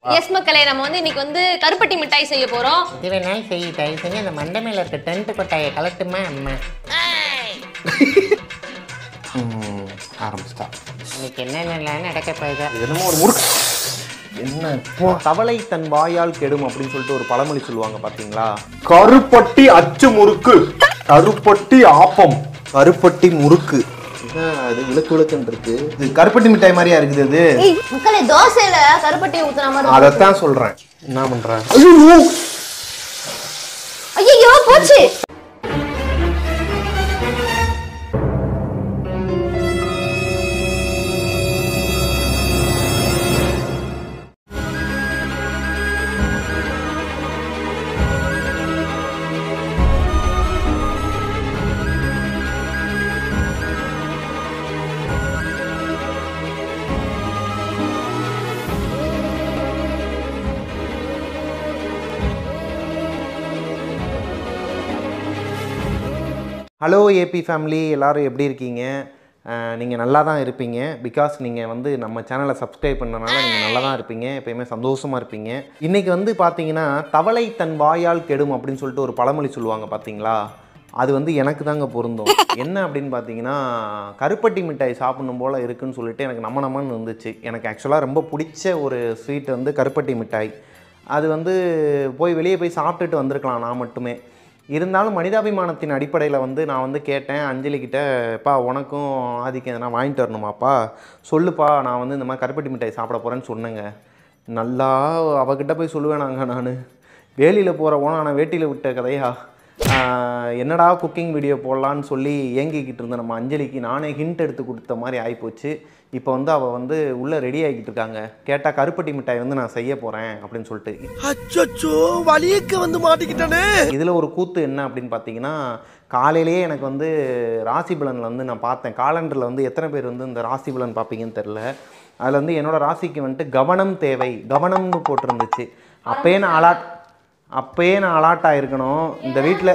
S மக்களே நம்ம வந்து இன்னைக்கு வந்து கருப்பட்டி மிட்டாய் செய்ய போறோம் இது வேணாலும் செய் தயவு செஞ்சு அந்த மண்டை மேல இருக்க டென்ட் கொட்டாயை கலட்டுமா அம்மா ம், ஆரம்பிச்சிட்டா இன்னைக்கு என்னென்னலாம் நடக்க போகுதோ இது என்னமோ ஒரு முறுக்கு என்ன இப்போ தவளை தன் வாயால் கெடும் அப்படின்னு சொல்லிட்டு ஒரு பழமொழி சொல்லுவாங்க பாத்தீங்களா கருப்பட்டி அச்சு முறுக்கு கருப்பட்டி ஆப்பம் கருப்பட்டி முறுக்கு இதான் அது விழுக்கு விழுக்குன்னு இருக்கு இது கருப்பட்டி மிட்டாய் மாதிரியா இருக்குது இது மக்களே தோசையில கருப்பட்டி ஊத்துன மாதிரி அதைத்தான் சொல்றேன் என்ன பண்ற ஐயோ போச்சு ஹலோ ஏபி ஃபேமிலி எல்லாரும் எப்படி இருக்கீங்க நீங்கள் நல்லா தான் இருப்பீங்க பிகாஸ் நீங்கள் வந்து நம்ம சேனலை சப்ஸ்கிரைப் பண்ணனால நீங்கள் நல்லா தான் இருப்பீங்க எப்பயுமே சந்தோஷமாக இருப்பீங்க இன்றைக்கி வந்து பார்த்தீங்கன்னா தவளை தன் வாயால் கெடும் அப்படின்னு சொல்லிட்டு ஒரு பழமொழி சொல்லுவாங்க பார்த்தீங்களா அது வந்து எனக்கு தாங்க பொருந்தும் என்ன அப்படின்னு பார்த்தீங்கன்னா கருப்பட்டி மிட்டாய் சாப்பிடணும் போல் இருக்குன்னு சொல்லிட்டு எனக்கு நம்ம நம்மன்னு இருந்துச்சு எனக்கு ஆக்சுவலாக ரொம்ப பிடிச்ச ஒரு ஸ்வீட் வந்து கருப்பட்டி மிட்டாய் அது வந்து போய் வெளியே போய் சாப்பிட்டுட்டு வந்திருக்கலாம் நான் மட்டுமே இருந்தாலும் மனிதாபிமானத்தின் அடிப்படையில் வந்து நான் வந்து கேட்டேன் அஞ்சலி கிட்ட "பா உனக்கும் ஆதிக்கம் எதனா வாங்கிட்டு வரணுமாப்பா சொல்லுப்பா நான் வந்து இந்த மாதிரி கருப்பட்டி மிட்டாய் சாப்பிட போகிறேன்னு சொன்னேங்க நல்லா அவகிட்ட போய் சொல்லுவேனாங்க நான் வேலியில் போகிற ஓனா நான் வேட்டியில் விட்ட கதையா ஆஹ், என்னடா குக்கிங் வீடியோ போடலான்னு சொல்லி ஏங்கிக்கிட்டு இருந்த நம்ம அஞ்சலிக்கு நானே ஹிண்ட் எடுத்து கொடுத்த மாதிரி ஆகிப்போச்சு இப்போ வந்து அவள் வந்து உள்ளே ரெடி ஆகிக்கிட்டு இருக்காங்க கேட்டால் கருப்பட்டி மிட்டாய் வந்து நான் செய்ய போகிறேன் அப்படின்னு சொல்லிட்டு அச்சோ வலியக்க வந்து மாட்டிக்கிட்டானே இதில் ஒரு கூத்து என்ன அப்படின்னு பார்த்தீங்கன்னா காலையிலேயே எனக்கு வந்து ராசி பலனில் வந்து நான் பார்த்தேன் காலண்டரில் வந்து எத்தனை பேர் வந்து இந்த ராசி பலன் பார்ப்பீங்கன்னு தெரில அதில் வந்து என்னோட ராசிக்கு வந்துட்டு கவனம் தேவை கவனம்னு போட்டிருந்துச்சு அப்பயே நான் அலாட் அப்பயே நான் அலாட் ஆயிருக்கணும் இந்த வீட்டில்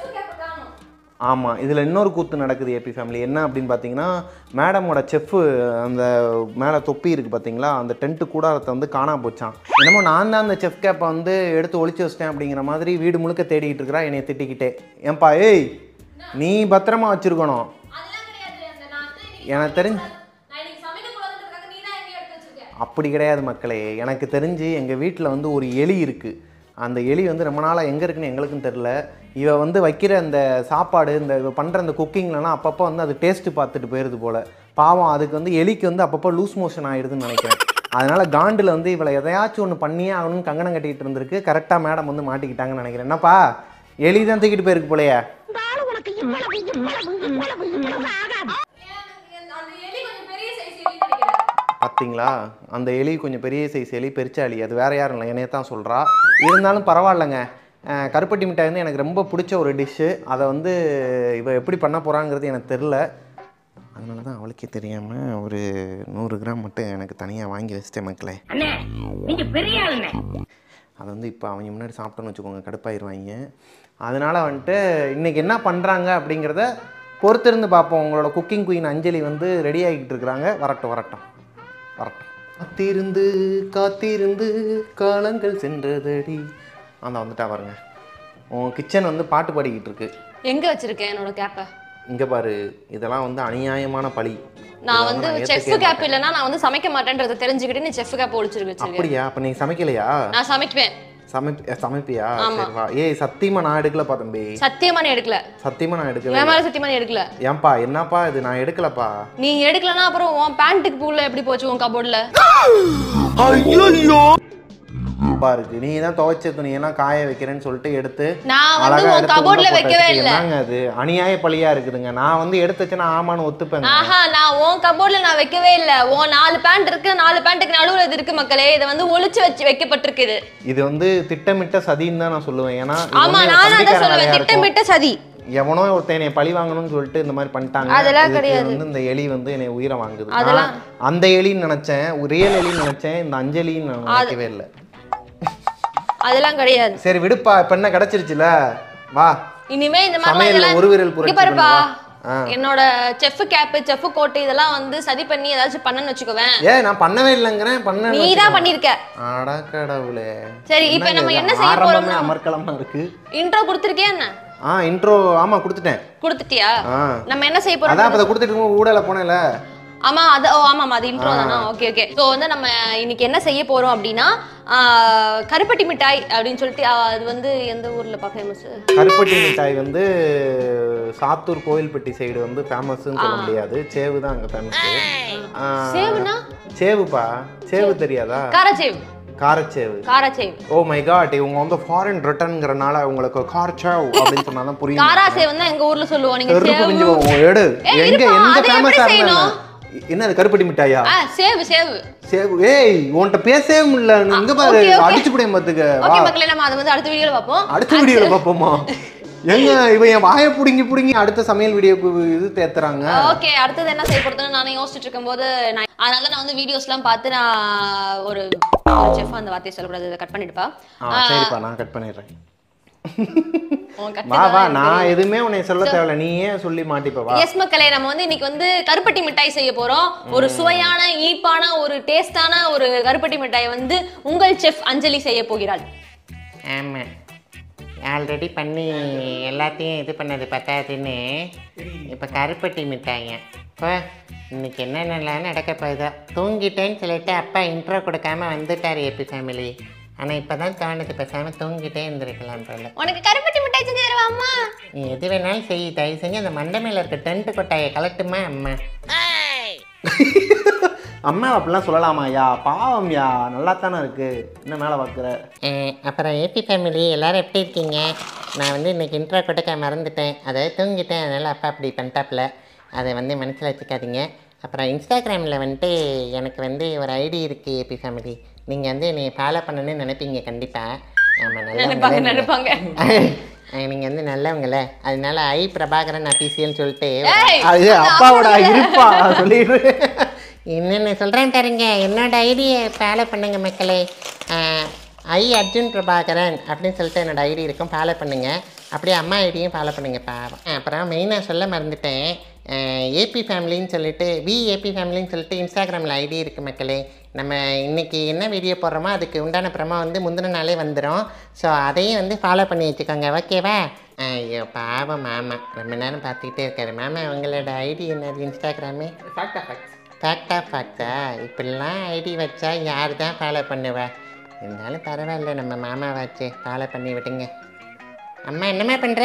ஆமாம் இதில் இன்னொரு கூத்து நடக்குது ஏபி ஃபேமிலி என்ன அப்படின்னு பார்த்தீங்கன்னா மேடமோட செஃப்பு அந்த மேலே தொப்பி இருக்குது பார்த்தீங்களா அந்த டென்ட்டு கூடாரத்தை வந்து காணாம போச்சான் என்னமோ நான் தான் அந்த செஃப் கேப்பை வந்து எடுத்து ஒளிச்சு வச்சிட்டேன் அப்படிங்கிற மாதிரி வீடு முழுக்க தேடிக்கிட்டு இருக்கிறா என்னை திட்டிக்கிட்டே ஏன்பா ஏய் நீ பத்திரமா வச்சிருக்கணும் எனக்கு தெரிஞ்சு அப்படி கிடையாது மக்களே எனக்கு தெரிஞ்சு எங்கள் வீட்டில் வந்து ஒரு எலி இருக்குது அந்த எலி வந்து ரொம்ப நாளாக எங்கே இருக்குன்னு எங்களுக்கும் தெரில இவ வந்து வைக்கிற அந்த சாப்பாடு இந்த இவ பண்ணுற அந்த குக்கிங்லலாம் அப்பப்போ வந்து அது டேஸ்ட்டு பார்த்துட்டு போயிடுது போல் பாவம் அதுக்கு வந்து எலிக்கு வந்து அப்பப்போ லூஸ் மோஷன் ஆயிடுதுன்னு நினைக்கிறேன் அதனால் காண்டில் வந்து இவளை எதையாச்சும் ஒன்று பண்ணியே ஆகணும்னு கங்கணம் கட்டிகிட்டு இருந்திருக்கு கரெக்டாக மேடம் வந்து மாட்டிக்கிட்டாங்கன்னு நினைக்கிறேன் என்னப்பா எலி தான் தூக்கிட்டு போயிருக்கு போலையே பார்த்தீங்களா அந்த எலி கொஞ்சம் பெரிய சைஸ் எலி பெருச்சாளி அது வேற யாரும் இல்லை என்னைய தான் சொல்கிறா இருந்தாலும் பரவாயில்லைங்க அஹ் கருப்பட்டி மிட்டாய் வந்து எனக்கு ரொம்ப பிடிச்ச ஒரு டிஷ்ஷு அதை வந்து இவ எப்படி பண்ண போகிறாங்கிறது எனக்கு தெரில அதனால தான் அவளுக்கே தெரியாமல் ஒரு நூறு கிராம் மட்டும் எனக்கு தனியாக வாங்கி வச்சிட்டேன் மக்களே அதை வந்து இப்போ அவங்க முன்னாடி சாப்பிட்டோன்னு வச்சுக்கோங்க கடுப்பாயிருவாங்க அதனால் வந்துட்டு இன்றைக்கி என்ன பண்ணுறாங்க அப்படிங்கிறத பொறுத்திருந்து பார்ப்போம் உங்களோட குக்கிங் குயின் அஞ்சலி வந்து ரெடி ஆகிக்கிட்டு இருக்கிறாங்க வரட்டும் வரட்டும் வரட்டும் காத்திருந்து காத்திருந்து காலங்கள் சென்றதடி அந்த வந்துட்டா பாருங்க உன் கிச்சன் வந்து பாட்டு பாடிக்கிட்டு இருக்கு எங்க வச்சிருக்கேன் என்னோட கேப்ப இங்கே பாரு இதெல்லாம் வந்து அநியாயமான பழி நான் இதை வந்து நான் செஃப் ஏத்துக்கவே கேப் மாட்டேன். இல்லைன்னா நான் வந்து சமைக்க மாட்டேன்றதை தெரிஞ்சுக்கிட்டு நீ செஃப் கேப் ஒழிச்சிருக்கு வச்சிருக்கேன் அப்படியா அப்போ நீ சமைக்கலையா நான் சமைக்குவேன் சமைப்ப சமைப்பியா ஆமா. சரி வா ஏய் சத்தியமா நான் எடுக்கலப்பா தம்பி சத்தியமா நீ எடுக்கல சத்தியமா நான் எடுக்கல என் மேல சத்தியமா நீ எடுக்கல ஏன்பா என்னப்பா இது நான் எடுக்கலப்பா நீ எடுக்கலன்னா அப்புறம் உன் பேண்ட்டுக்கு பூல எப்படி போச்சு உன் கபோர்ட்ல ஐயோ அப்பா இருக்கு நீ தான் துவைச்ச துணியெல்லாம் காய வைக்கிறேன்னு சொல்லிட்டு எடுத்து நான் வந்து அழகா உன் எடுத்து கபோர்ட்ல உள்ள வைக்கவே போட்டு இல்ல என்னங்க அது அநியாய பழியா இருக்குதுங்க நான் வந்து எடுத்து வச்சேன்னா ஆமான்னு ஒத்துப்பேங்க ஆஹா நான் உன் கபோர்ட்ல நான் வைக்கவே இல்ல உன் நாலு பேண்ட் இருக்கு நாலு பேண்ட்டுக்கு நடுவுல இது இருக்கு மக்களே இதை வந்து ஒளிச்சு வச்சு வைக்கப்பட்டிருக்கு இது இது வந்து திட்டமிட்ட சதின்னு தான் நான் சொல்லுவேன் ஏன்னா இது ஆமா வந்து நானும் அதை தம்பிக்கார சொல்லுவேன் வேலையா இருக்கும். திட்டமிட்ட சதி எவனோ ஒருத்தனை பழி வாங்கணும்னு சொல்லிட்டு இந்த மாதிரி பண்ணிட்டாங்க அதெல்லாம் இதுக்கு கிடையாது. வந்து இந்த எலி வந்து என்னை உயிரை வாங்குது அதெல்லாம் நான் அந்த எலின்னு நினைச்சேன் ரியல் எலின்னு நினைச்சேன் இந்த அஞ்சலின்னு நான் நினைக்கவே இல்லை அதெல்லாம் கிடையாது சரி விடுப்பா இப்ப என்ன கிடைச்சிருச்சுல வா இனிமே இந்த மாதிரி சமையல்ல எல்லாம் ஒரு விரல் இங்க புரட்சி பாருப்பா பண்ணுவா. என்னோட செஃப் கேப் செஃப் கோட் இதெல்லாம் வந்து சரி பண்ணி ஏதாச்சும் பண்ணன்னு வச்சுக்கோவேன் ஏ நான் பண்ணவே இல்லைங்கிறேன் பண்ண நீ தான் பண்ணிருக்க அடக்கடவுளே சரி இப்போ நம்ம என்னங்க என்ன இது? செய்ய ஆரம்பமே போறோம்னா அமர்க்கலமா இருக்கு இன்ட்ரோ கொடுத்துருக்கியா என்ன ஆ இன்ட்ரோ ஆமா கொடுத்துட்டேன் கொடுத்துட்டியா ஆ. நம்ம என்ன செய்ய அதான் போறோம் அப்ப அதை கொடுத்துட்டு இருக்கும்போது ஊடல போனேன்ல ஆமா அது ஓ ஆமாம் அது இன்ட்ரோ தானா ஓகே ஓகே ஸோ வந்து நம்ம இன்னைக்கு என்ன செய்ய போறோம் அப்படின்னா ஆ, கருப்பட்டி மிட்டாய் அப்படின்னு சொல்லிட்டு ஆ, அது வந்து எந்த ஊர்லப்பா ஃபேமஸ் கருப்பட்டி மிட்டாய் வந்து சாத்தூர் கோவில்பட்டி சைடு வந்து ஃபேமஸ்ன்னு சொல்ல முடியாது சேவு தான் அங்கே ஃபேமஸ் சேவுனா சேவுப்பா சேவு தெரியாதா காரச்சேவ் காரச்சேவு காராச்சேவ் ஓ மை காட் இவங்க வந்து ஃபாரின் ரிட்டர்ன்ங்கிறனால உங்களுக்கு கார்ச்சேவ் அப்படின்னு சொன்னா தான் புரியும் காராசேவ் தான் எங்க ஊர்ல சொல்லுவோம் நீங்க தெருக்கு சேவு பிஞ்சு போகும். எடு ஏய், எங்க இருப்பா, எந்த அது எப்படி ஃபேமஸா செய்யணும்? இருந்தா என்ன அது கருப்பட்டி மிட்டாயா ஆ சேவு சேவு சேவு ஏய் உன்கிட்ட பேசவே முடியல இங்க பாரு okay, okay. அடிச்சு புடியும் பாத்துக்க வா ஓகே மக்களே நம்ம அதை வந்து அடுத்த வீடியோல பார்ப்போம் அடுத்த வீடியோல பாப்போமா எங்க இவன் என் வாயை புடுங்கி புடுங்கி அடுத்த சமையல் வீடியோக்கு இது தேத்துறாங்க ஓகே அடுத்தது என்ன செய்ய போறதுன்னு நானே யோசிச்சுட்டு இருக்கும்போது நான் அதனால நான் வந்து வீடியோஸ்லாம் பார்த்து நான் ஒரு செஃப் அந்த வார்த்தையை சொல்லக்கூடாது இதை கட் பண்ணிடுப்பா ஆ சரிப்பா நான் கட் பண்ணிடுறேன் உன் cut வா வா பண்ணதான் நான் எதுவுமே உன்னை சொல்ல தேவையில்ல நீயே சொல்லி மாட்டிப்ப வா எஸ் மக்களே நம்ம வந்து இன்னைக்கு வந்து கருப்பட்டி மிட்டாய் செய்ய போறோம் ஒரு சுவையான இனிப்பான ஒரு டேஸ்டான ஒரு கருப்பட்டி மிட்டாய் வந்து உங்கள் செஃப் அஞ்சலி செய்ய போகிறாள் ஆமாம் ஆல்ரெடி பண்ணி எல்லாத்தையும் இது பண்ணது பத்தாதுன்னு இப்போ கருப்பட்டி மிட்டாங்க இப்போ இன்னைக்கு என்னென்னலாம் நடக்க போகுதோ தூங்கிட்டேன்னு சொல்லிட்டு அப்பா இன்ட்ரோ கொடுக்காம வந்துட்டார் ஏபி ஃபேமிலி ஆனால் இப்போ தான் தோணுது பேசாமல் தூங்கிட்டே இருந்திருக்கலாம் போல உனக்கு கருப்பட்டி மிட்டாய் செஞ்சு தரவா அம்மா நீ எது வேணாலும் செய் தயவு செஞ்சு அந்த மண்டை மேலே இருக்க டென்ட் கொட்டாயை கலட்டுமா அம்மா அம்மா அப்படிலாம் சொல்லலாமா யா பாவம் யா நல்லா தானே இருக்கு என்ன மேலே பார்க்குற அஹ், அப்புறம் ஏபி ஃபேமிலி எல்லாரும் எப்படி இருக்கீங்க நான் வந்து இன்னைக்கு இன்ட்ரோ கொடுக்க மறந்துட்டேன் அதாவது தூங்கிட்டேன் அதனால் அப்பா அப்படி பண்ணிட்டாப்புல அதை வந்து மனசில் வச்சுக்காதீங்க அப்புறம் இன்ஸ்டாகிராமில் வந்துட்டு எனக்கு வந்து ஒரு ஐடி இருக்குது ஏபி ஃபேமிலி நீங்கள் வந்து என்னை ஃபாலோ பண்ணணும்னு நினைப்பீங்க கண்டிப்பாக ஆமாம் நினைப்பாங்க நல்லா நினைப்பாங்க நீங்கள் வந்து நல்லவங்கள அதனால ஐ பிரபாகரன் அபிசியல்னு சொல்லிட்டு ஏய், அது அப்பாவோட இருப்பா சொல்லிடு என்னென்ன சொல்கிறேன் பாருங்க என்னோட ஐடியை ஃபாலோ பண்ணுங்க மக்களே ஆஹ், ஐ அர்ஜுன் பிரபாகரன் அப்படின்னு சொல்லிட்டு என்னோட ஐடி இருக்கும் ஃபாலோ பண்ணுங்க அப்படியே அம்மா ஐடியும் ஃபாலோ பண்ணுங்க பாவம் அப்புறம் மெயினாக சொல்ல மறந்துட்டேன் ஏபி ஃபேமிலின்னு சொல்லிட்டு வி ஏபி ஃபேமிலின்னு சொல்லிட்டு இன்ஸ்டாகிராமில் ஐடி இருக்குது மக்களே நம்ம இன்னைக்கு என்ன வீடியோ போடுறோமோ அதுக்கு உண்டான பிரமா வந்து முந்தின நாளே வந்துடும் ஸோ அதையும் வந்து ஃபாலோ பண்ணி வச்சுக்கோங்க ஓகேவா ஐயோ பாவம் மாமா ரொம்ப நேரம் பார்த்துக்கிட்டே இருக்காரு மாமா உங்களோட ஐடி என்னது இன்ஸ்டாகிராமு ஃபேக்டா ஃபேக்டா இப்படிலாம் ஐடி வச்சா யார் தான் ஃபாலோ பண்ணுவா இருந்தாலும் பரவாயில்ல நம்ம மாமா வச்சு ஃபாலோ பண்ணி விடுங்க அம்மா என்னம்மா பண்ணுற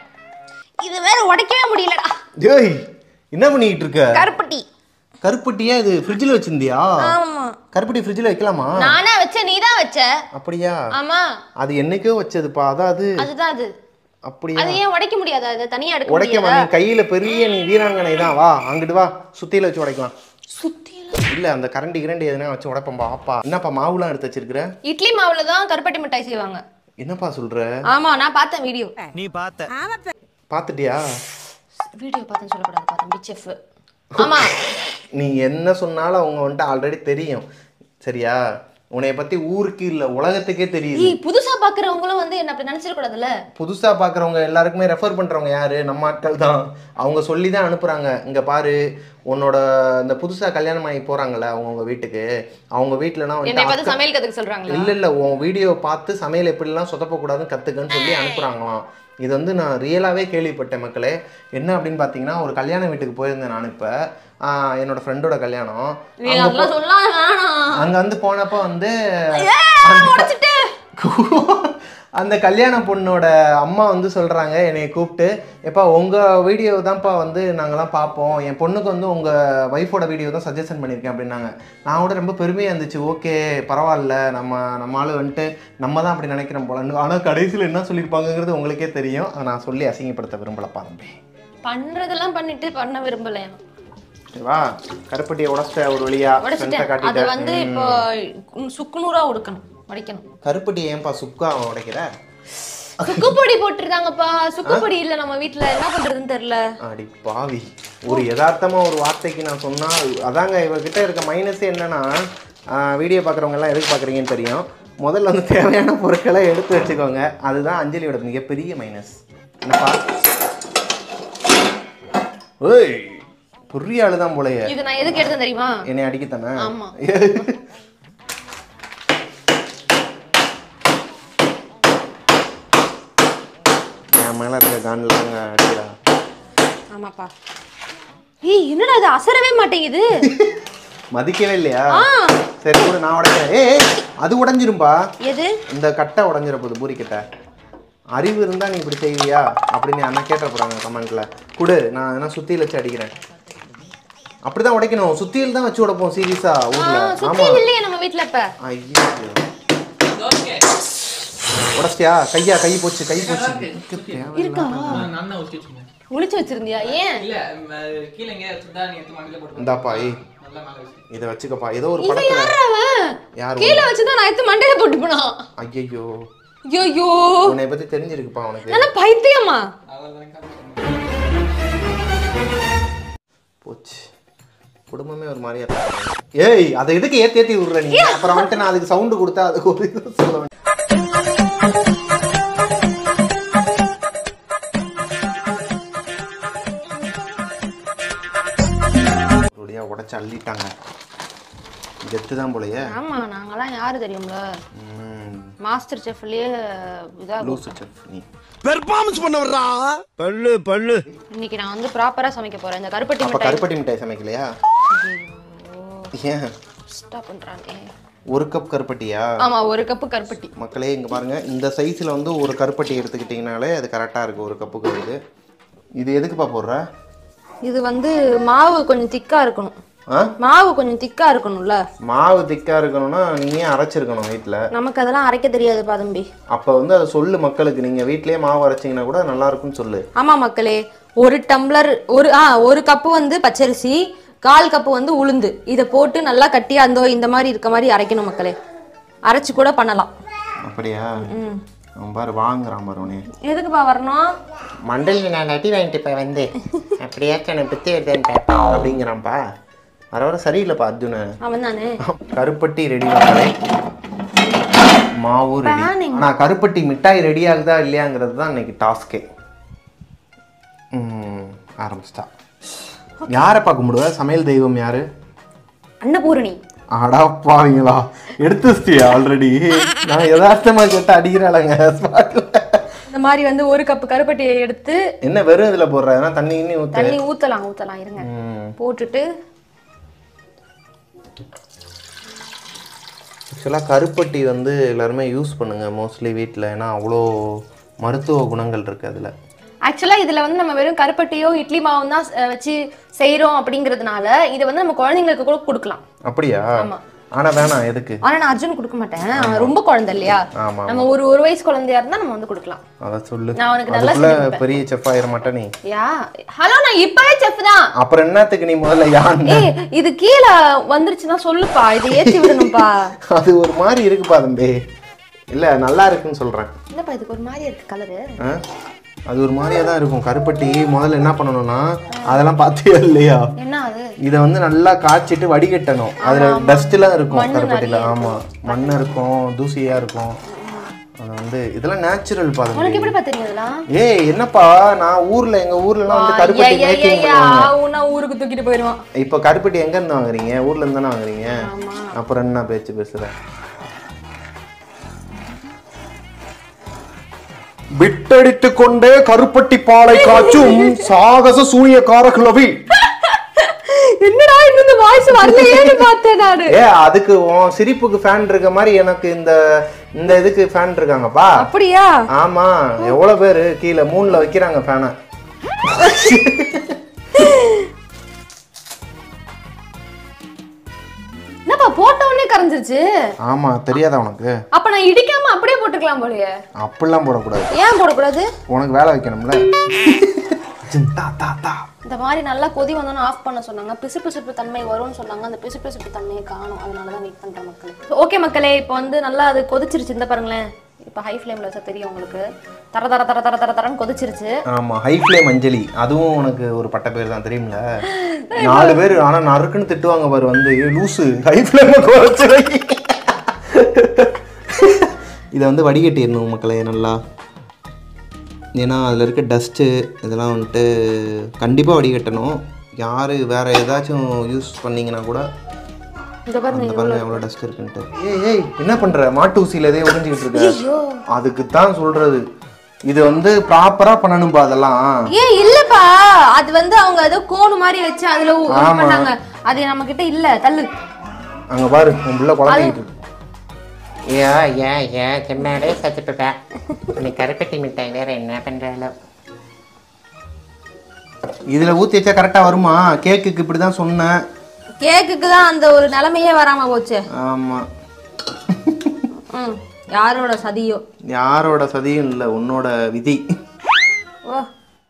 இது வேற உடைக்கவே முடியலடா ஏய் என்ன பண்ணிக்கிட்டு இருக்க கருப்பட்டி கருப்பட்டியா இது ஃப்ரிட்ஜில் வச்சிருந்தியா ஆமா கருப்பட்டி ஃப்ரிட்ஜில் வைக்கலாமா நானே வச்ச நீ தான் வச்ச அப்படியா ஆமா அது என்னைக்கோ வச்சதுப்பா அதான் அது அதுதான் அது அப்படியா அது ஏன் உடைக்க முடியாதா இதை தனியா எடுக்க உடைக்க முடியாதா நீ கையில பெரிய நீ வீராங்கனை தான் வா அங்கிட்டு வா சுத்தியில வச்சு உடைக்கலாம் சுத்தி இல்ல அந்த கரண்டி கிரண்டி எதுனா வச்சு உடைப்போம்பா ஆப்பா என்னப்பா மாவுலாம் எடுத்து வச்சிருக்கிற இட்லி மாவுல தான் கருப்பட்டி மிட்டாய் செய்வாங்க என்னப்பா சொல்ற ஆமா நான் பார்த்தேன் வீடியோ நீ பார்த்த பாத்துட்டியா வீடியோ பார்த்தேன்னு சொல்லக்கூடாது பார்த்தேன் பிச் செஃப் ஆமா நீ என்ன சொன்னாலும் அவங்க வந்துட்டு ஆல்ரெடி தெரியும் சரியா உன்னைய பத்தி ஊருக்கு இல்ல உலகத்துக்கே தெரியுது ஏய் புதுசா பாக்குறவங்களும் வந்து என்ன அப்படி நினைச்சிட கூடாதுல்ல புதுசா பாக்குறவங்க எல்லாருக்குமே ரெஃபர் பண்றவங்க யாரு நம்ம ஆட்கள் தான் அவங்க சொல்லி தான் அனுப்புறாங்க இங்க பாரு உன்னோட இந்த புதுசா கல்யாணம் ஆகி போறாங்கல்ல அவங்கவுங்க வீட்டுக்கு அவங்க வீட்டுலலாம் என்னை வந்துட்டு பார்த்து சமையல் கத்துக்க சொல்றாங்களா இல்ல இல்ல உன் வீடியோ பார்த்து சமையல் எப்படிலாம் சொதப்பக்கூடாதுன்னு கத்துக்கன்னு சொல்லி அனுப்புறாங்களாம் இது வந்து நான் ரியலாகவே கேள்விப்பட்டேன் மக்களே என்ன அப்படின்னு பார்த்தீங்கன்னா ஒரு கல்யாண வீட்டுக்கு போயிருந்தேன் நான் இப்போ என்னோட ஃப்ரெண்டோட கல்யாணம் நீ அதெல்லாம் சொல்லலாம் வேணாம் அங்கே வந்து போனப்போ வந்து உடைச்சிட்டு அந்த கல்யாண பொண்ணோட அம்மா வந்து சொல்கிறாங்க என்னை கூப்பிட்டு எப்பா உங்கள் வீடியோ தான்ப்பா வந்து நாங்களாம் பார்ப்போம் என் பொண்ணுக்கு வந்து உங்கள் ஒய்ஃபோட வீடியோ தான் சஜஷன் பண்ணியிருக்கேன் அப்படின்னாங்க நான் கூட ரொம்ப பெருமையாக இருந்துச்சு ஓகே பரவாயில்ல நம்ம நம்ம ஆளு வந்துட்டு நம்ம தான் அப்படி நினைக்கிறோம் போலன்னு ஆனால் கடைசியில் என்ன சொல்லியிருப்பாங்கங்கிறது உங்களுக்கே தெரியும் அதை நான் சொல்லி அசிங்கப்படுத்த விரும்பலப்பா தம்பி பண்றதெல்லாம் பண்ணிட்டு பண்ண விரும்பலையா வா கருப்பட்டியை உடச்சிட்ட ஒரு வழியா உடைச்சிட்டேன் ஃப்ரெண்ட்ஸை அது காட்டிட்டேன் வந்து இப்போ உம், சுக்குநூறா உடுக்கணும் உடைக்கணும் கருப்பட்டி ஏன்பா சுக்கா உடைக்கிற சுக்குப்பொடி போட்டிருக்காங்கப்பா சுக்குப்பொடி இல்ல நம்ம வீட்ல என்ன பண்றதுன்னு தெரியல அடி பாவி ஒரு யதார்த்தமா ஒரு வார்த்தைக்கு நான் சொன்னா அதாங்க இவகிட்ட இருக்க மைனஸ் என்னன்னா வீடியோ பார்க்குறவங்க எல்லாம் எதுக்கு பார்க்குறீங்கன்னு தெரியும் முதல்ல வந்து தேவையான பொருட்களை எடுத்து வச்சுக்கோங்க அதுதான் அஞ்சலியோட மிகப்பெரிய மைனஸ் என்னப்பா ஏய் பெரிய ஆளு தான் போலயே இது நான் எதுக்கு எடுத்தேன் தெரியுமா என்னை அடிக்கத்தானே ஆமா. என் மேல இருக்க கான்ல தாங்க அடிக்கிறா ஆமாப்பா ஏய் என்னடா இது அசரவே மாட்டேங்குது மதிக்கவே இல்லையா ஆ சரி கூட நான் உடைக்கிறேன் ஏய் ஏய், அது உடைஞ்சிரும்பா எது இந்த கட்டை உடஞ்சிட போகுது பூரி கட்டை அறிவு இருந்தா நீ இப்படி செய்வியா அப்படின்னு அண்ணா கேட்ட போறாங்க கமெண்ட்ல குடு நான் என்ன சுத்தியில் வச்சு அடிக்கிறேன் அப்படிதான் உடைக்கணும் சுத்தியில் தான் வச்சு உடைப்போம் சீரியஸா ஆ, ஊர்ல ஆமா சுத்தி இல்லையே நம்ம வீட்ல இப்ப ஐயோ உடச்சியா கையா கை போச்சு கை போச்சு இருக்கா நான் தான் வச்சுட்டு ஒளிச்சு வச்சிருந்தியா ஏன் இல்ல ம, கீழே எங்க சுத்தா நீ எடுத்து மண்ணில போட்டு இந்தாப்பா ஏய் நல்லா மேல வச்சு இதை வச்சுக்கப்பா ஏதோ ஒரு இவன் படத்துல யாரா அவன் யார் கீழே வச்சுதான் நான் எடுத்து மண்டையில போட்டு போனா ஐயோ ஐயோ உன்னை பத்தி தெரிஞ்சிருக்குப்பா உனக்கு நல்லா பைத்தியமா போச்சு குடும்பமே ஒரு மாதிரியா இருக்கு. ஏய் அதை எதுக்கு ஏத்தி ஏத்தி விடுற நீ அப்புறம் வந்துட்டு நான் அதுக்கு சவுண்டு கொடுத்தா அதுக்கு ஒரு இது சொல்ல வேண்டிய ஒருவழியா உடைச்சு அள்ளிட்டாங்க கெத்து தான் போலயே ஆமா நாங்கெல்லாம் யாரு தெரியும்ல ம், மாஸ்டர் செஃப்லயே இதா லூசு செஃப் நீ பெர்ஃபார்மன்ஸ் பண்ண வர்றா பல்லு பல்லு இன்னைக்கு நான் வந்து ப்ராப்பரா சமைக்க போறேன் இந்த கருப்பட்டி அப்ப மிட்டாய் கருப்பட்டி மிட்டாய் சமைக்கலையா ஏன் ஸ்டாப் பண்றாங்க ஒரு கப் கருப்பட்டியா ஆமா ஒரு கப்பு கருப்பட்டி மக்களே இங்கே பாருங்க இந்த சைஸில் வந்து ஒரு கருப்பட்டி எடுத்துக்கிட்டிங்கனாலே அது கரெக்டாக இருக்குது ஒரு கப்புக்கு இது இது எதுக்குப்பா போடுற இது வந்து மாவு கொஞ்சம் திக்கா இருக்கணும் ஆ மாவு கொஞ்சம் திக்கா இருக்கணும்ல மாவு திக்காக இருக்கணும்னா நீயே அரைச்சிருக்கணும் வீட்டில் நமக்கு அதெல்லாம் அரைக்க தெரியாது தம்பி அப்போ வந்து அதை சொல்லு மக்களுக்கு நீங்கள் வீட்டிலேயே மாவு அரைச்சிங்கன்னா கூட நல்லா இருக்கும்னு சொல்லு ஆமா மக்களே ஒரு டம்ளர் ஒரு ஆ ஒரு கப்பு வந்து பச்சரிசி கால் கப்பு வந்து உளுந்து இதை போட்டு நல்லா கட்டி அந்த இந்த மாதிரி இருக்க மாதிரி அரைக்கணும் மக்களே அரைச்சு கூட பண்ணலாம் அப்படியா அவன் பாரு வாங்குறான் பாரு உனே எதுக்குப்பா வரணும் மண்டலில் நான் அடி வாங்கிட்டு இப்போ வந்து அப்படியாச்சும் எனக்கு பித்தி வருதுன்னு அப்படிங்கிறான்ப்பா வர வர சரியில்லைப்பா அர்ஜுனு அவன் தானே கருப்பட்டி ரெடி மக்களே மாவு ரெடி ஆனால் கருப்பட்டி மிட்டாய் ரெடி ஆகுதா இல்லையாங்கிறது தான் இன்னைக்கு டாஸ்கே ஆரம்பிச்சிட்டா யாரை பார்க்க முடியுதா சமையல் தெய்வம் யாரு அன்னபூரணி அடா பாவீங்களா எடுத்து வச்சிட்டியா ஆல்ரெடி நான் யதார்த்தமா கேட்டு அடிக்கிறாளங்க spotல. இந்த மாதிரி வந்து ஒரு கப்பு கருப்பட்டியை எடுத்து என்ன வெறும் இதுல போடுற ஏன்னா தண்ணி இன்னி ஊத்து தண்ணி ஊத்தலாம் ஊத்தலாம் இருங்க போட்டுட்டு ஆக்சுவலாக கருப்பட்டி வந்து எல்லாருமே யூஸ் பண்ணுங்க மோஸ்ட்லி வீட்டில் ஏன்னா அவ்வளோ மருத்துவ குணங்கள் இருக்கு அதில் ஆக்சுவலா இதுல வந்து நம்ம வெறும் கருப்பட்டியோ இட்லி மாவும் தான் அஹ், வச்சு செய்றோம் அப்படிங்கறதுனால இதை வந்து நம்ம குழந்தைங்களுக்கு கூட கொடுக்கலாம் அப்படியா ஆனா வேணாம் எதுக்கு ஆனா நான் அர்ஜுன் கொடுக்க மாட்டேன் அவன் ரொம்ப குழந்தை இல்லையா ஆமா நம்ம ஒரு ஒரு வயசு குழந்தையா இருந்தா நம்ம வந்து கொடுக்கலாம் அதை சொல்லு நான் உனக்கு நல்லா அதுக்குள்ள சொல்லிக் கொடுப்பேன். பெரிய செஃப் ஆயிர மாட்டே நீ யா ஹலோ நான் இப்பவே செஃப் தான் அப்புறம் என்னத்துக்கு நீ முதல்ல யான்னு ஏய் இது கீழே வந்துருச்சுன்னா சொல்லுப்பா இதை ஏத்தி விடணும்ப்பா அது ஒரு மாதிரி இருக்குப்பா தம்பி இல்ல நல்லா இருக்குன்னு சொல்றேன் என்னப்பா இதுக்கு ஒரு மாதிரி இருக்கு கலரு ஆ? அது ஒரு மாதிரியா தான் இருக்கும் கருப்பட்டி முதல்ல என்ன பண்ணணும்னா அதெல்லாம் பார்த்தியா இல்லையா என்ன அது இதை வந்து நல்லா காய்ச்சிட்டு வடிகட்டணும் அதுல டஸ்ட்லாம் இருக்கும் கருப்பட்டியில ஆமா மண் இருக்கும் தூசியா இருக்கும் அது வந்து இதெல்லாம் நேச்சுரல் பாருங்க உனக்கு எப்படிப்பா தெரியும் இதெல்லாம் ஏய் என்னப்பா நான் ஊர்ல எங்க ஊர்லலாம் வந்து கருப்பட்டி மேக்கிங் பண்ணுவாங்க உன்ன ஊருக்கு தூக்கிட்டு போயிடுவான் இப்போ கருப்பட்டி எங்க இருந்து வாங்குறீங்க ஊர்ல இருந்து தானே வாங்குறீங்க அப்புறம் என்ன பேச்சு பேசுற விட்டடித்து கொண்டே கருப்பட்டி பாலை காய்ச்சும் சாகச சூனியக்கார கிளவி என்னடா இன்னும் இந்த வாய்ஸ் வரலையேன்னு பார்த்தேன் நானு ஏ அதுக்கு உன் சிரிப்புக்கு ஃபேன் இருக்க மாதிரி எனக்கு இந்த இந்த இதுக்கு ஃபேன் இருக்காங்கப்பா அப்படியா ஆமா எவ்வளவு பேரு கீழே மூணுல வைக்கிறாங்க ஃபேனை என்னப்பா போட்ட உடனே கரைஞ்சிருச்சு ஆமா தெரியாதா உனக்கு அப்ப நான் இடிக்காம அப்படியே போட்டுக்கலாம் போலயே அப்படிலாம் போடக்கூடாது ஏன் போடக்கூடாது உனக்கு வேலை வைக்கணும்ல தா தா தா இந்த மாதிரி நல்லா கொதி வந்தோன்னு ஆஃப் பண்ண சொன்னாங்க பிசு பிசுப்பு தன்மை வரும்னு சொன்னாங்க அந்த பிசு பிசுப்பு தன்மையை காணும் அதனால தான் வெயிட் பண்றேன் மக்களே ஓகே மக்களே இப்போ வந்து நல்லா அது கொதிச்சிருச்சு இந்த பாருங்களேன் இப்போ ஹை ஃப்ளேம்ல வச்சா தெரியும் உங்களுக்கு தர தர தர தர தர தரன்னு கொதிச்சிருச்சு ஆமா ஹை ஃப்ளேம் அஞ்சலி அதுவும் உனக்கு ஒரு பட்ட பேர் தான் தெரியுமில நாலு பேர் ஆனா நறுக்குன்னு திட்டுவாங்க பாரு வந்து "ஏய், லூசு ஹை ஃப்ளேம் குறைச்சு வை." இதை வந்து வடிகட்டிடணும் மக்களே நல்லா ஏன்னா அதில் இருக்க டஸ்ட்டு இதெல்லாம் வந்துட்டு கண்டிப்பாக வடிகட்டணும் யார் வேறு ஏதாச்சும் யூஸ் பண்ணீங்கன்னா கூட இந்த பாருங்க அந்த பாருங்க எவ்வளோ டஸ்ட் இருக்குன்ட்டு ஏய் ஏய் என்ன பண்ணுற மாட்டு ஊசியில் எதே உறிஞ்சிக்கிட்டு இருக்க அதுக்கு தான் சொல்கிறது இது வந்து ப்ராப்பராக பண்ணணும்பா அதெல்லாம் ஏன் இல்லப்பா அது வந்து அவங்க ஏதோ கோணு மாதிரி வச்சு அதுல ஊ- இது பண்ணாங்க அது நம்ம கிட்ட இல்ல தள்ளு அங்கே பாரு உன் பிள்ளை குழந்தைகிட்டு இருக்கு ஐயோ ஐயா ஐயா சின்னாடே சச்சுப்பேன் நீ கருப்பட்டி மிட்டாய் வேற என்ன பண்ணுறாளோ இதில் ஊற்றி வச்சா கரெக்டாக வருமா கேக்குக்கு இப்படி தான் சொன்னேன் கேக்குக்கு தான் அந்த ஒரு நிலைமையே வராம போச்சு ஆமாம் ம் யாரோட சதியோ யாரோட சதியும் இல்லை உன்னோட விதி ஓ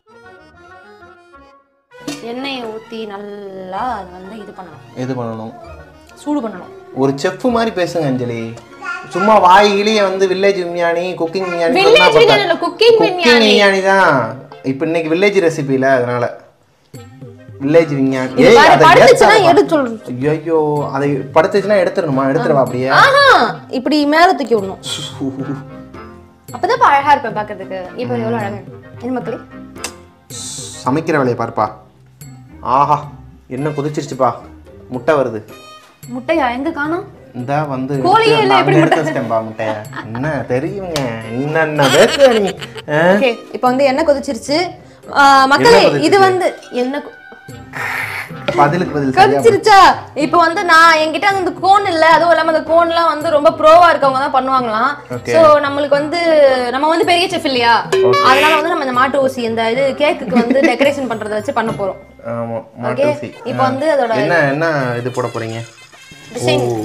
எண்ணெயை ஊத்தி நல்லா அது வந்து இது பண்ணணும் இது பண்ணணும் சூடு பண்ணணும் ஒரு செஃப் மாதிரி பேசுங்க அஞ்சலி சும்மா வாயிலேயே வந்து வில்லேஜ் விஞ்ஞானி குக்கிங் விஞ்ஞானி Village விஞ்ஞானி இல்ல, cooking விஞ்ஞானி. விஞ்ஞானி தான் இப்போ இன்னைக்கு வில்லேஜ் ரெசிபில அதனால வில்லேஜ் விஞ்ஞானி இது ஏய், பாரு, அதை படுத்துச்சுன்னா ஏத்தாதப்பா. எடுத்து சொல்லு. ஐயோ அதை படுத்துச்சுன்னா எடுத்துடணுமா எடுத்துடவா அப்படியே ஆஹா இப்படி மேல தூக்கி விடணும் அப்பதான் அழகா இருப்பேன் பாக்குறதுக்கு இப்ப எவ்வளவு அழகா இருக்கு. என்ன மக்களே சமைக்கிற வேலையை பாருப்பா ஆஹா என்ன கொதிச்சிருச்சுப்பா முட்டை வருது முட்டையா எங்க காணோம் இந்த வந்து கோழியே இல்ல, நான் எப்படி எடுத்து வச்சிட்டேன்பா முட்டைய என்ன தெரியுங்க என்னென்ன பேசுற நீ ஆ? ஓகே இப்போ வந்து எண்ணெய் கொதிச்சிருச்சு ஆ, மக்களே என்ன கொதிச்சிருச்சு? இது வந்து என்ன கொ- பதிலுக்கு பதில் சரியா கொதிச்சிருச்சா இப்போ வந்து நான் என்கிட்ட அந்த கோன் இல்ல அதுவும் இல்லாம அந்த கோன்லாம் வந்து ரொம்ப ப்ரோவா இருக்கவங்க தான் பண்ணுவாங்களாம் Okay. சோ நம்மளுக்கு வந்து நம்ம வந்து பெரிய செஃப் இல்லையா அதனால வந்து நம்ம இந்த மாட்டு ஊசி இந்த இது கேக்குக்கு வந்து டெக்கரேஷன் பண்றத வச்சு பண்ண போறோம் ஆமா ஓகே மாட்டூசி இப்போ வந்து அதோட என்ன என்ன இது போட போறீங்க டிசைன் ஓ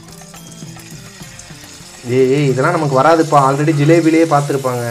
ஏய் ஏய், இதெல்லாம் நமக்கு வராதுப்பா ஆல்ரெடி ஜிலேபிலேயே பார்த்துருப்பாங்க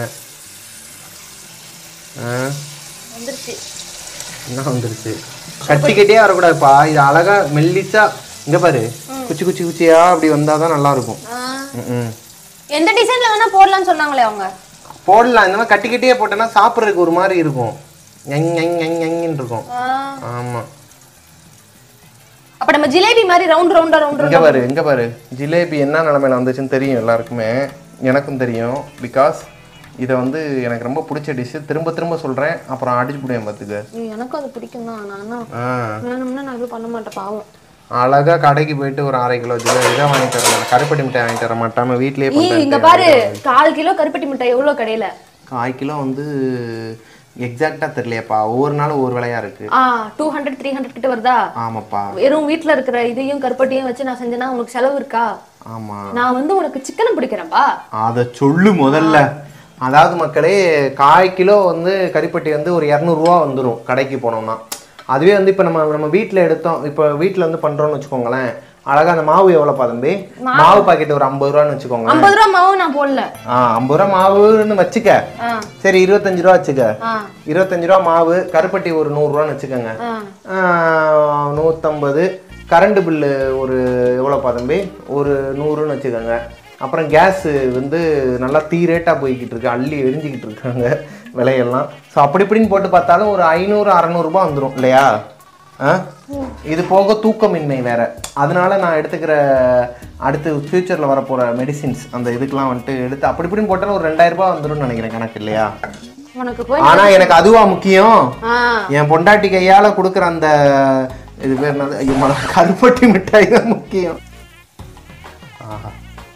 ஆ வந்துருச்சு என்ன வந்துருச்சு கட்டி கட்டியே வரக்கூடாதுப்பா இது அழகா மெல்லிசா இங்க பாரு குச்சி குச்சி குச்சியா அப்படி வந்தாதான் நல்லா இருக்கும் ஆ, ம் எந்த டிசைன்ல வேணா போடலாம்னு சொன்னாங்களே அவங்க போடலாம் இந்த மாதிரி கட்டி கட்டியே போட்டோன்னா சாப்பிட்றதுக்கு ஒரு மாதிரி இருக்கும் ஞங் ஞங் ஞங் ஞங்கின்னு இருக்கும் ஆ, ஆமா அப்ப நம்ம ஜிலேபி மாதிரி ரவுண்ட் ரவுண்டா ரவுண்ட் இங்க பாரு இங்க பாரு ஜிலேபி என்ன நிலமையில வந்துச்சுன்னு தெரியும் எல்லாருக்குமே எனக்கும் தெரியும் பிகாஸ் இதை வந்து எனக்கு ரொம்ப பிடிச்ச டிஷ்ஷு திரும்ப திரும்ப சொல்றேன் அப்புறம் அடிச்சு போடுவேன் பார்த்துக்க எனக்கும் அது பிடிக்கும் தான் நான் ஆ வேணும்னா நான் எதுவும் பண்ண மாட்டேன் பாவம் அழகா கடைக்கு போயிட்டு ஒரு அரை கிலோ ஜிலேபி இதை வாங்கி தரேன் கருப்பட்டி மிட்டாய் வாங்கி தர மாட்டாம வீட்லயே ஏய் இங்க பண்ணுறேன் பாரு கால் கிலோ கருப்பட்டி மிட்டாய் எவ்வளவு கடையில கால் கிலோ வந்து எக்ஸாக்டா தெரியலையாப்பா ஒவ்வொரு நாளும் ஒவ்வொரு விலையா இருக்கு ஆ டூ ஹண்ட்ரட் த்ரீ ஹண்ட்ரட் கிட்ட வருதா ஆமாப்பா வெறும் வீட்ல இருக்கிற இதையும் கருப்பட்டியும் வச்சு நான் செஞ்சேன்னா உனக்கு செலவு இருக்கா ஆமா நான் வந்து உனக்கு சிக்கனை பிடிக்கிறேன்பா அதை சொல்லு முதல்ல அதாவது மக்களே கால் கிலோ வந்து கறிப்பட்டி வந்து ஒரு இரநூறுவா வந்துடும் கடைக்கு போனோம்னா அதுவே வந்து இப்போ நம்ம நம்ம வீட்டில் எடுத்தோம் இப்போ வீட்டில் வந்து பண்ணுறோம்னு வச்சுக்கோங்களேன் அழகா அந்த மாவு எவ்வளோப்பா தம்பி மாவு பாக்கெட் ஒரு ஐம்பது ரூபான்னு வச்சுக்கோங்களேன் ஐம்பது ரூபா மாவு நான் போடல ஆ ஐம்பது ரூபா மாவுன்னு வச்சுக்க ஆ சரி இருபத்தஞ்சு ரூபா வச்சுக்க ஆ இருபத்தஞ்சு ரூபா மாவு கருப்பட்டி ஒரு நூறுரூவான்னு வச்சுக்கோங்க ஆ ஆ, நூற்றம்பது கரண்ட் பில்லு ஒரு எவ்வளோப்பா தம்பி ஒரு நூறுன்னு வச்சுக்கோங்க அப்புறம் கேஸு வந்து நல்லா தீ ரேட்டாக போய்கிட்டு இருக்கு அள்ளி எரிஞ்சிக்கிட்டு இருக்காங்க விலையெல்லாம் ஸோ அப்படி இப்படின்னு போட்டு பார்த்தாலும் ஒரு ஐநூறு அறநூறுபா வந்துடும் இல்லையா ஆ இது போக தூக்கமின்மை வேற அதனால நான் எடுத்துக்கிற அடுத்து ஃப்யூச்சரில் வரப்போகிற மெடிசின்ஸ் அந்த இதுக்கெலாம் வந்துட்டு எடுத்து அப்படி இப்படின்னு போட்டாலும் ஒரு ரெண்டாயிரம் ரூபாய் வந்துரும்னு நினைக்கிறேன் கணக்கு இல்லையா உனக்கு போய் ஆனா எனக்கு அதுவா முக்கியம் ஆ என் பொண்டாட்டி கையால கொடுக்குற அந்த இது பேர் என்னது ஐயோ, மல- கருப்பட்டி மிட்டாய் தான் முக்கியம் ஆஹா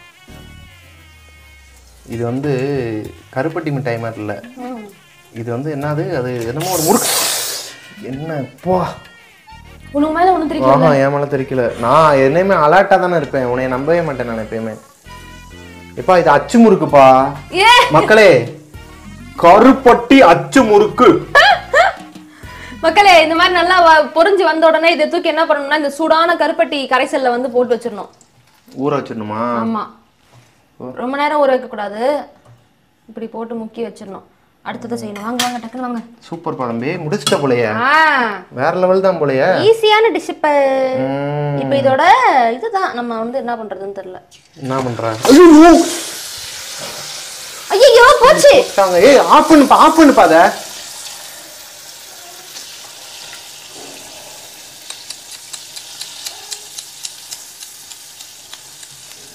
இது வந்து கருப்பட்டி மிட்டாய் மாதிரி இல்லை இது வந்து என்னது அது என்னமோ ஒரு முறுக்கு என்ன போ உனக்கு மேல ஒண்ணு தெரியும் ஆஹா என் மேல தெரிக்கல நான் என்னையுமே அலர்ட்டா தானே இருப்பேன் உன்னை நம்பவே மாட்டேன் நான் எப்பயுமே எப்பா இது அச்சு முறுக்குப்பா ஏ மக்களே கருப்பட்டி அச்சு முறுக்கு மக்களே இந்த மாதிரி நல்லா வ- பொரிஞ்சு வந்த உடனே இதை தூக்கி என்ன பண்ணணும்னா இந்த சூடான கருப்பட்டி கரைசல்ல வந்து போட்டு வச்சிடணும் ஊற வச்சிடணுமா ஆமா ரொம்ப நேரம் ஊற வைக்க கூடாது இப்படி போட்டு முக்கி வச்சிடணும் அடுத்ததை செய்யணும் வாங்க வாங்க டக்குன்னு வாங்க சூப்பர் பதம்பி முடிச்சிட்ட போலயே ஆ வேற லெவல் தான் போலயே ஈஸியான டிஷ் இப்ப ம், இப்ப இதோட இதுதான் நம்ம வந்து என்ன பண்றதுன்னு தெரியல என்ன பண்ற ஐயோ போச்சு விட்டாங்க. ஏய் ஆஃப் பண்ணுப்பா ஆஃப் பண்ணுப்பா அத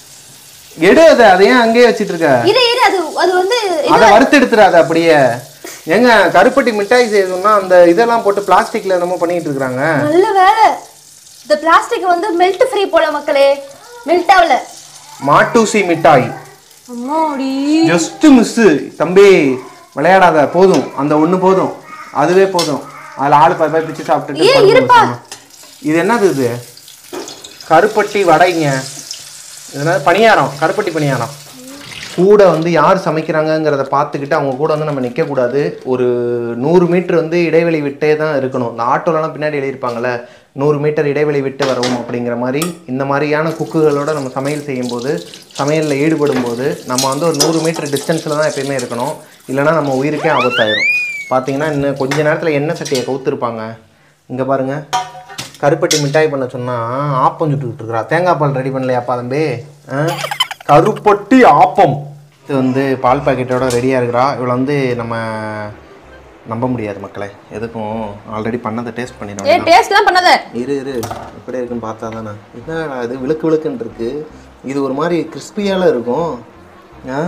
எடு அத அதை ஏன் அங்கேயே வச்சிட்டு இருக்க இரு இரு அது அது வந்து அதை வறுத்து எடுத்துறாத அப்படியே ஏங்க கருப்பட்டி மிட்டாய் செய்யணும்னா அந்த இதெல்லாம் போட்டு பிளாஸ்டிக்ல என்னமோ பண்ணிட்டு இருக்காங்க நல்ல வேலை இந்த பிளாஸ்டிக் வந்து மெல்ட் ஃப்ரீ போல மக்களே மெல்ட் ஆகல மாட்டூசி மிட்டாய் அம்மாடி ஜஸ்ட் மிஸ் தம்பி விளையாடாத போதும் அந்த ஒண்ணு போதும் அதுவே போதும் அதுல ஆளு பாய் பாய் பிச்சு சாப்பிட்டுட்டு ஏய், படுத்து இருப்பா. போச்சுமா. இது என்னது இது கருப்பட்டி வடைங்க இதனால பணியாரம் கருப்பட்டி பணியாரம் கூட வந்து யார் சமைக்கிறாங்கங்கிறத பார்த்துக்கிட்டு அவங்க கூட வந்து நம்ம நிற்கக்கூடாது ஒரு நூறு மீட்டர் வந்து இடைவெளி விட்டே தான் இருக்கணும் இந்த ஆட்டோலலாம் பின்னாடி எழுதியிருப்பாங்கல்ல நூறு மீட்டர் இடைவெளி விட்டு வரவும் அப்படிங்கிற மாதிரி இந்த மாதிரியான குக்குகளோட நம்ம சமையல் செய்யும்போது சமையலில் ஈடுபடும் போது நம்ம வந்து ஒரு நூறு மீட்டர் டிஸ்டன்ஸில் தான் எப்பயுமே இருக்கணும் இல்லைன்னா நம்ம உயிருக்கே ஆபத்தாயிரும் பார்த்தீங்கன்னா இன்னும் கொஞ்ச நேரத்தில் எண்ணெய் சட்டியை கவுத்துருப்பாங்க இங்கே பாருங்க கருப்பட்டி மிட்டாய் பண்ண சொன்னால் ஆப்பம் சுட்டுக்கிட்டு இருக்கிறா தேங்காய் பால் ரெடி பண்ணலையாப்பா தம்பி ஆ கருப்பட்டி ஆப்பம் இது வந்து பால் பாக்கெட்டோட ரெடியாக இருக்கிறா இவளை வந்து நம்ம நம்ப முடியாது மக்களே எதுக்கும் ஆல்ரெடி பண்ணதை டேஸ்ட் ஏ பண்ணிடுவோம் டேஸ்ட்லாம் பண்ணாத இரு இரு எப்படி இருக்குன்னு பார்த்தா தானே என்ன இது விழுக்கு விழுக்குன்னு இருக்கு இது ஒரு மாதிரி கிறிஸ்பியால இருக்கும் ஆ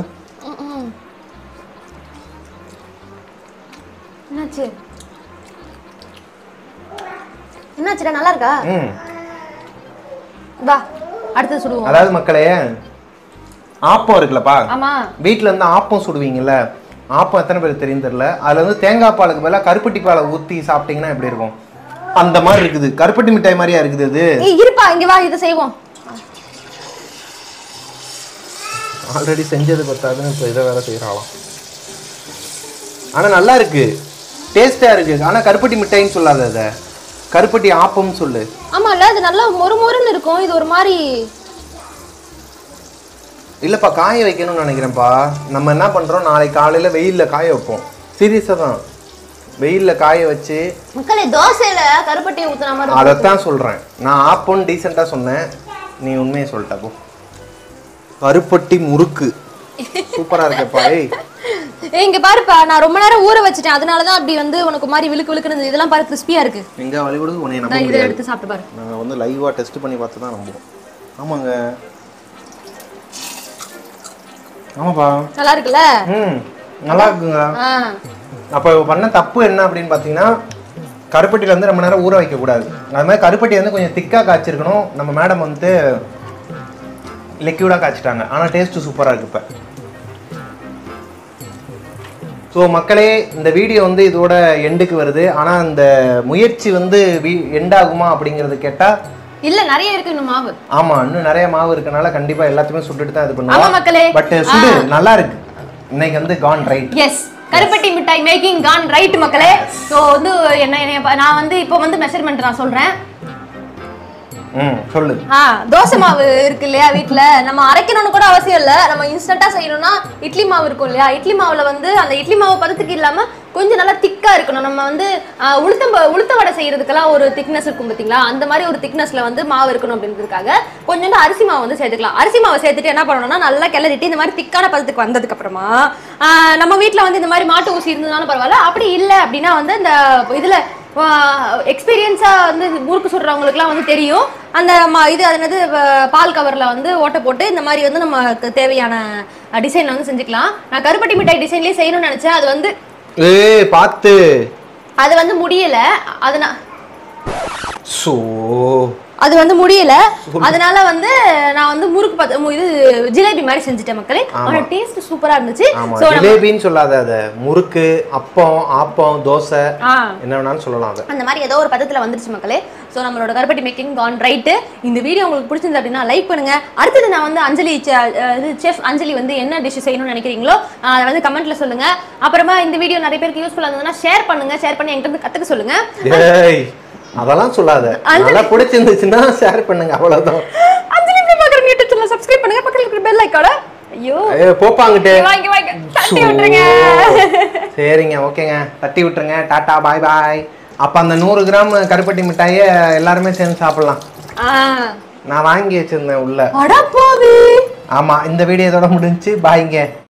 என்னாச்சு என்னாச்சுடா நல்லா இருக்கா ம் வா அடுத்தது சுடுவோம் அதாவது மக்களே ஆப்பம் இருக்குல்லப்பா ஆமா வீட்டில் இருந்து ஆப்பம் சுடுவீங்கல்ல ஆப்பம் எத்தனை பேர் தெரியும் தெரியல அதில் வந்து தேங்காய் பாலுக்கு பதிலாக கருப்பட்டி பாலை ஊற்றி சாப்பிட்டீங்கன்னா எப்படி இருக்கும் அந்த மாதிரி இருக்குது கருப்பட்டி மிட்டாய் மாதிரியா இருக்குது இது ஏய் இருப்பா இங்க வா இதை செய்வோம் ஆல்ரெடி செஞ்சது பத்தாதுன்னு இப்போ இதை வேற செய்கிறாளாம் ஆனால் நல்லா இருக்கு டேஸ்டாக இருக்கு ஆனால் கருப்பட்டி மிட்டாய்ன்னு சொல்லாத அதை கருப்பட்டி ஆப்பம்னு சொல்லு ஆமால அது நல்லா மொறு மொறுன்னு இருக்கும் இது ஒரு மாதிரி இல்லைப்பா காய வைக்கணும்னு நினைக்கிறேன்ப்பா நம்ம என்ன பண்ணுறோம் நாளைக்கு காலையில் வெயிலில் காய வைப்போம் சீரியஸாக தான் வெயிலில் காய வச்சு மக்களே தோசையில கருப்பட்டி ஊத்துன மாதிரி இருக்கும். அதைத்தான் சொல்கிறேன் நான் ஆப்போன்னு டீசெண்டாக சொன்னேன் நீ உண்மையை சொல்லிட்ட போ கருப்பட்டி முறுக்கு சூப்பராக இருக்கப்பா ஏய் ஏய் இங்க பாருப்பா நான் ரொம்ப நேரம் ஊற வச்சுட்டேன் அதனால தான் அப்படி வந்து உனக்கு மாதிரி விழுக்கு விழுக்குறது இதெல்லாம் பாரு கிறிஸ்பியா இருக்கு எங்கே வழிவிடு உன்னை நம்ப நான் இதை முடியாது எடுத்து சாப்பிட்டு பாரு நாங்கள் வந்து லைவாக டெஸ்ட் பண்ணி பார்த்து தான் நம்புவோம் ஆமாங்க ஆமாப்பா நல்லா இருக்குல்ல ம் நல்லா இருக்குங்க ஆ அப்போ பண்ண தப்பு என்ன அப்படின்னு பார்த்தீங்கன்னா கருப்பட்டியில் வந்து ரொம்ப நேரம் ஊற வைக்கக்கூடாது அது மாதிரி கருப்பட்டி வந்து கொஞ்சம் திக்காக காய்ச்சிருக்கணும் நம்ம மேடம் வந்து லிக்யூடாக காய்ச்சிட்டாங்க ஆனால் டேஸ்ட்டு சூப்பராக இருக்கு இப்போ ஸோ மக்களே இந்த வீடியோ வந்து இதோட எண்டுக்கு வருது ஆனால் இந்த முயற்சி வந்து எண்ட் ஆகுமா அப்படிங்கிறது கேட்டால் இல்ல நிறைய இருக்கு இன்னும் மாவு ஆமா இன்னும் நிறைய மாவு இருக்கனால கண்டிப்பா எல்லாத்தையுமே சுட்டுட்டு தான் இது ஆமா பண்ணுவோம் மக்களே பட் சுடு நல்லா இருக்கு இன்னைக்கு வந்து கான் ரைட் எஸ் கருப்பட்டி மிட்டாய் மேக்கிங் கான் ரைட் மக்களே ஸோ வந்து என்ன என்னைய பா- நான் வந்து இப்போ வந்து மெஷர்மெண்ட் நான் சொல்றேன் ம் சொல்லு ஆ தோசை மாவு இருக்கு இல்லையா வீட்ல நம்ம அரைக்கணும்னு கூட அவசியம் இல்ல நம்ம இன்ஸ்டன்ட்டா செய்யணும்னா இட்லி மாவு இருக்கும் இல்லையா இட்லி மாவுல வந்து அந்த இட்லி மாவு பதத்துக்கு இல்லாம கொஞ்சம் நல்லா திக்கா இருக்கணும் நம்ம வந்து ஆ, உளுத்தம் ப- உளுத்த வடை செய்யறதுக்கெல்லாம் ஒரு திக்னஸ் இருக்கும் பாத்தீங்களா அந்த மாதிரி ஒரு திக்னஸ்ல வந்து மாவு இருக்கணும் அப்படின்றதுக்காக கொஞ்சோண்டு அரிசி மாவு வந்து சேர்த்துக்கலாம் அரிசி மாவு சேர்த்துட்டு என்ன பண்ணணும்னா நல்லா கிளறிட்டு இந்த மாதிரி திக்கான பதத்துக்கு வந்ததுக்கு அப்புறமா ஆ, நம்ம வீட்ல வந்து இந்த மாதிரி மாட்டு ஊசி இருந்ததுனாலும் பரவாயில்ல அப்படி இல்லை அப்படின்னா வந்து இந்த இதுல எக்ஸ்பீரியன்ஸாக வந்து முறுக்கு சுடுறவங்களுக்குலாம் வந்து தெரியும் அந்த ம- இது அது என்னது வ- பால் கவரில் வந்து ஓட்டை போட்டு இந்த மாதிரி வந்து நமக்கு தேவையான டிசைன் வந்து செஞ்சுக்கலாம் நான் கருப்பட்டி மிட்டாய் டிசைன்லேயே செய்யணும்னு நினச்சேன் அது வந்து ஏய் பார்த்து அது வந்து முடியல அது நான் ஸோ அது வந்து முடியல அதனால வந்து நான் வந்து முறுக்கு பத்த மு- இது ஜிலேபி மாதிரி செஞ்சுட்டேன் மக்களே ஆனா டேஸ்ட் சூப்பரா இருந்துச்சு ஆமா ஸோ ஜிலேபின்னு சொல்லாத அதை முறுக்கு அப்பம் ஆப்பம் தோசை ஆ என்ன வேணாலும் சொல்லலாம் அதை அந்த மாதிரி ஏதோ ஒரு பதத்துல வந்துருச்சு மக்களே ஸோ நம்மளோட கருப்பட்டி மேக்கிங் கான் ரைட்டு இந்த வீடியோ உங்களுக்கு பிடிச்சிருந்து அப்படின்னா லைக் பண்ணுங்க அடுத்தது நான் வந்து அஞ்சலி செ- அஹ் இது செஃப் அஞ்சலி வந்து என்ன டிஷ் செய்யணும்னு நினைக்கிறீங்களோ அஹ் அதை வந்து கமெண்ட்ல சொல்லுங்க அப்புறமா இந்த வீடியோ நிறைய பேருக்கு யூஸ்ஃபுல்லாக இருந்ததுன்னா ஷேர் பண்ணுங்க ஷேர் பண்ணி என்கிட்ட இருந்து கத்துக்க சொல்லுங்க ஏய் அதெல்லாம் சொல்லாத நல்லா பிடிச்சிருந்துச்சுன்னா ஷேர் பண்ணுங்க அவ்வளவுதான் Anjali Prabhakaran YouTube channel subscribe பண்ணுங்க பக்கத்துல இருக்கிற பெல் ஐக்கான ஐயோ ஏ போப்பாங்கிட்டு வாங்கி வாங்க தட்டி விட்டுருங்க சரிங்க ஓகேங்க தட்டி விட்டுருங்க டாட்டா பாய் பாய் அப்ப அந்த நூறு கிராம் கருப்பட்டி மிட்டாயை எல்லாருமே சேர்ந்து சாப்பிடலாம் ஆ நான் வாங்கி வச்சிருந்தேன் உள்ள அடப்பாவி ஆமா இந்த வீடியோ இதோட முடிஞ்சுச்சு பாய்ங்க